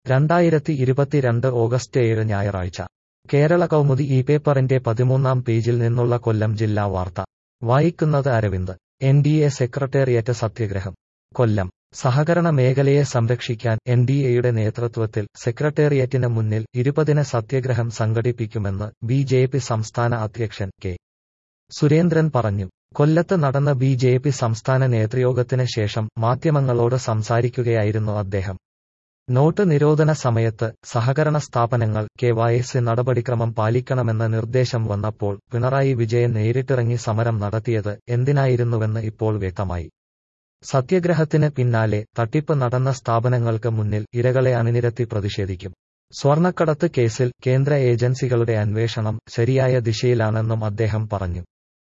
രണ്ടായിരത്തി ഇരുപത്തിരണ്ട് ഓഗസ്റ്റ് ഏഴ് ഞായറാഴ്ച കേരള കൗമുദി ഈ പേപ്പറിന്റെ പതിമൂന്നാം പേജിൽ നിന്നുള്ള കൊല്ലം ജില്ലാ വാർത്ത വായിക്കുന്നത് Aravind N D A secretariat സത്യഗ്രഹം കൊല്ലം സഹകരണ മേഖലയെ സംരക്ഷിക്കാൻ എൻ ഡി എയുടെ നേതൃത്വത്തിൽ സെക്രട്ടേറിയറ്റിന് മുന്നിൽ ഇരുപതിന് സത്യഗ്രഹം സംഘടിപ്പിക്കുമെന്ന് ബി ജെ പി സംസ്ഥാന അധ്യക്ഷൻ കെ സുരേന്ദ്രൻ പറഞ്ഞു കൊല്ലത്ത് നടന്ന ബി ജെ പി സംസ്ഥാന നേതൃയോഗത്തിന് ശേഷം മാധ്യമങ്ങളോട് സംസാരിക്കുകയായിരുന്നു അദ്ദേഹം നോട്ട് നിരോധന സമയത്ത് സഹകരണ സ്ഥാപനങ്ങൾ കെ വൈ എസ് നടപടിക്രമം പാലിക്കണമെന്ന നിർദ്ദേശം വന്നപ്പോൾ പിണറായി വിജയൻ നേരിട്ടിറങ്ങി സമരം നടത്തിയത് എന്തിനായിരുന്നുവെന്ന് ഇപ്പോൾ വ്യക്തമായി സത്യഗ്രഹത്തിന് പിന്നാലെ തട്ടിപ്പ് നടന്ന സ്ഥാപനങ്ങൾക്ക് മുന്നിൽ ഇരകളെ അണിനിരത്തി പ്രതിഷേധിക്കും സ്വർണക്കടത്ത് കേസിൽ കേന്ദ്ര ഏജൻസികളുടെ അന്വേഷണം ശരിയായ ദിശയിലാണെന്നും അദ്ദേഹം പറഞ്ഞു